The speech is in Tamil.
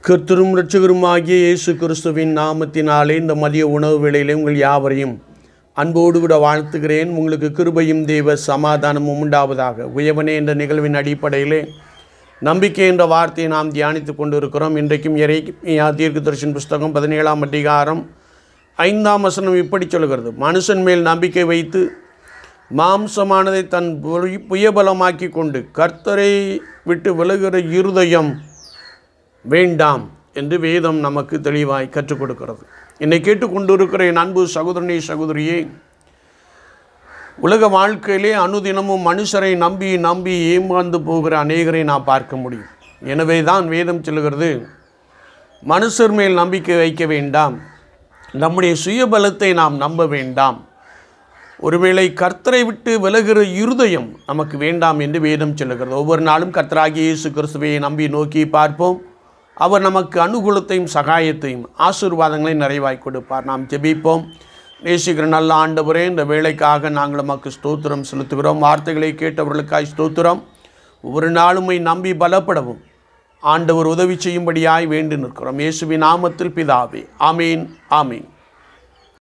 கர்த்தரும் இரட்சகருமாகிய இயேசு கிறிஸ்துவின் நாமத்தினாலே இந்த மதிய உணவு வேளையிலே உங்கள் யாவரையும் அன்போடு கூட வாழ்த்துகிறேன் உங்களுக்கு கிருபையும் தேவ சமாதானமும் உண்டாவதாக உயவனே என்ற நிகழ்வின் அடிப்படையிலே நம்பிக்கை என்ற வார்த்தையை நாம் தியானித்து கொண்டு இருக்கிறோம் இன்றைக்கும் இறை தீர்க்க தரிசன புஸ்தகம் பதினேழாம் அதிகாரம் ஐந்தாம் வசனம் இப்படி சொல்கிறது மனுஷன் மேல் நம்பிக்கை வைத்து மாம்சமானதை தன் புய- புயபலமாக்கி கொண்டு கர்த்தரை விட்டு விலகுகிற இருதயம் வேண்டாம் என்று வேதம் நமக்கு தெளிவாய் கற்றுக் கொடுக்கிறது என்னை கேட்டுக்கொண்டிருக்கிற என் அன்பு சகோதரனே சகோதரியே உலக வாழ்க்கையிலே அனுதினமும் மனுஷரை நம்பி நம்பி ஏமாந்து போகிற அநேகரை நான் பார்க்க முடியும் எனவே தான் வேதம் சொல்லுகிறது மனுஷர் மேல் நம்பிக்கை வைக்க வேண்டாம் நம்முடைய சுயபலத்தை நாம் நம்ப வேண்டாம் ஒருவேளை கர்த்தரை விட்டு விலகுகிற இருதயம் நமக்கு வேண்டாம் என்று வேதம் சொல்லுகிறது ஒவ்வொரு நாளும் கர்த்தராகிய இயேசு கிறிஸ்துவை நம்பி நோக்கி பார்ப்போம் அவர் நமக்கு அனுகூலத்தையும் சகாயத்தையும் ஆசீர்வாதங்களையும் நிறைவாய் கொடுப்பார் நாம் ஜெபிப்போம் நேசிக்கிற நல்ல ஆண்டவரே இந்த வேலைக்காக நாங்கள் நமக்கு ஸ்தோத்திரம் செலுத்துகிறோம் வார்த்தைகளை கேட்டவர்களுக்காய் ஸ்தோத்திரம் ஒவ்வொரு நாளுமை நம்பி பலப்படவும் ஆண்டவர் உதவி செய்யும்படியாய் வேண்டி நிற்கிறோம் இயேசுவின் நாமத்தில் பிதாவே ஆமீன் ஆமீன்